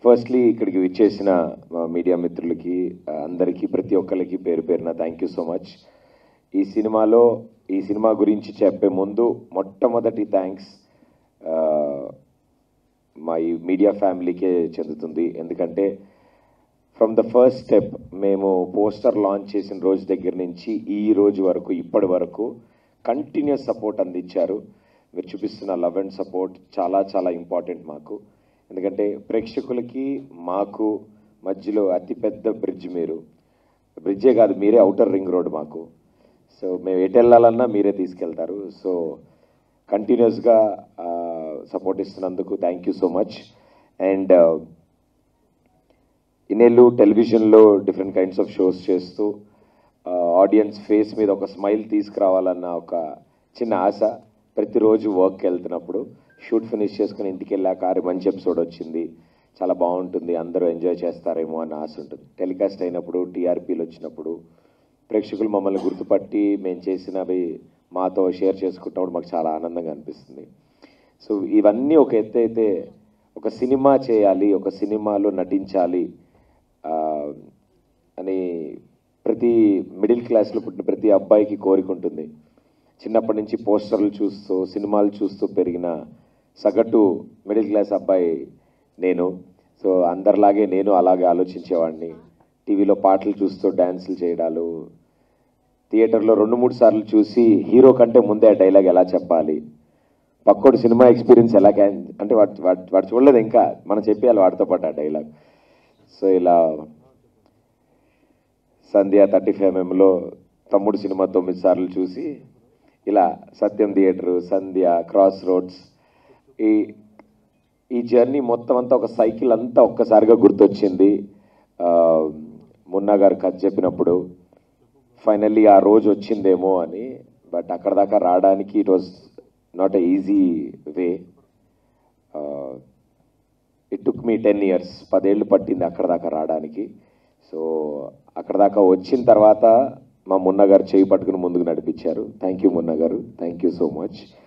firstly ఇక్కడికి విచ్చేసిన మా మీడియా మిత్రులకి ఆ, అందరికీ ప్రతి ఒక్కరికి పేరు పేరున థ్యాంక్ యూ సో మచ్ ఈ సినిమాలో ఈ సినిమా గురించి చెప్పే ముందు మొట్టమొదటి థ్యాంక్స్ మా ఈ మీడియా ఫ్యామిలీకే చెందుతుంది ఎందుకంటే ఫ్రమ్ ద ఫస్ట్ స్టెప్ మేము పోస్టర్ లాంచ్ చేసిన రోజు దగ్గర నుంచి ఈ రోజు వరకు ఇప్పటి వరకు కంటిన్యూస్ సపోర్ట్ అందించారు మీరు చూపిస్తున్న లవ్ అండ్ సపోర్ట్ చాలా చాలా ఇంపార్టెంట్ మాకు ఎందుకంటే ప్రేక్షకులకి మాకు మధ్యలో అతిపెద్ద బ్రిడ్జ్ మీరు బ్రిడ్జే కాదు మీరే అవుటర్ రింగ్ రోడ్ మాకు సో మేము ఎటు వెళ్ళాలన్నా మీరే తీసుకెళ్తారు సో కంటిన్యూస్గా సపోర్ట్ ఇస్తున్నందుకు thank you so much and ఇన్నేళ్ళు టెలివిజన్లో డిఫరెంట్ కైండ్స్ ఆఫ్ షోస్ చేస్తూ ఆడియన్స్ ఫేస్ మీద ఒక స్మైల్ తీసుకురావాలన్న ఒక చిన్న ఆశ ప్రతిరోజు వర్క్కి వెళ్తున్నప్పుడు షూట్ ఫినిష్ చేసుకుని ఇంటికి వెళ్ళాక ఆరు మంచి ఎపిసోడ్ వచ్చింది చాలా బాగుంటుంది అందరూ ఎంజాయ్ చేస్తారేమో అన్న ఆశ ఉంటుంది టెలికాస్ట్ అయినప్పుడు టీఆర్పీలు వచ్చినప్పుడు ప్రేక్షకులు మమ్మల్ని గుర్తుపట్టి మేము చేసినవి మాతో షేర్ చేసుకుంటున్నప్పుడు మాకు చాలా ఆనందంగా అనిపిస్తుంది సో ఇవన్నీ ఒక ఎత్తు అయితే ఒక సినిమా చేయాలి ఒక సినిమాలో నటించాలి ఆ, అని ప్రతి మిడిల్ క్లాస్లో పుట్టిన ప్రతి అబ్బాయికి కోరిక ఉంటుంది చిన్నప్పటి నుంచి పోస్టర్లు చూస్తూ సినిమాలు చూస్తూ పెరిగిన సగటు మిడిల్ క్లాస్ అబ్బాయి నేను సో అందరిలాగే నేను అలాగే ఆలోచించేవాడిని టీవీలో పాటలు చూస్తూ డ్యాన్సులు చేయడాలు థియేటర్లో రెండు మూడు సార్లు చూసి హీరో కంటే ముందే ఆ డైలాగ్ ఎలా చెప్పాలి పక్కోడు సినిమా ఎక్స్పీరియన్స్ ఎలా క్యాన్ అంటే వాడు వాడు వాడు చూడలేదు ఇంకా మనం చెప్పేయాలి వాడితో పాటు ఆ డైలాగ్ సో ఇలా సంధ్య థర్టీ ఫైవ్ ఎంఎంలో తమ్ముడు సినిమా తొమ్మిది సార్లు చూసి ఇలా Sathyam theatre Sandhya cross roads ఈ ఈ జర్నీ మొత్తం అంతా ఒక సైకిల్ అంతా ఒక్కసారిగా గుర్తొచ్చింది ఆ, మున్నా గారు కథ చెప్పినప్పుడు ఫైనల్లీ ఆ రోజు వచ్చిందేమో అని బట్ అక్కడ దాకా రావడానికి it was not a easy way it took me ten years పదేళ్ళు పట్టింది అక్కడ దాకా రావడానికి సో అక్కడ దాకా వచ్చిన తర్వాత మా మున్న గారు చేయి పట్టుకుని ముందుకు నడిపించారు థ్యాంక్ యూ మున్న గారు థ్యాంక్ యూ సో మచ్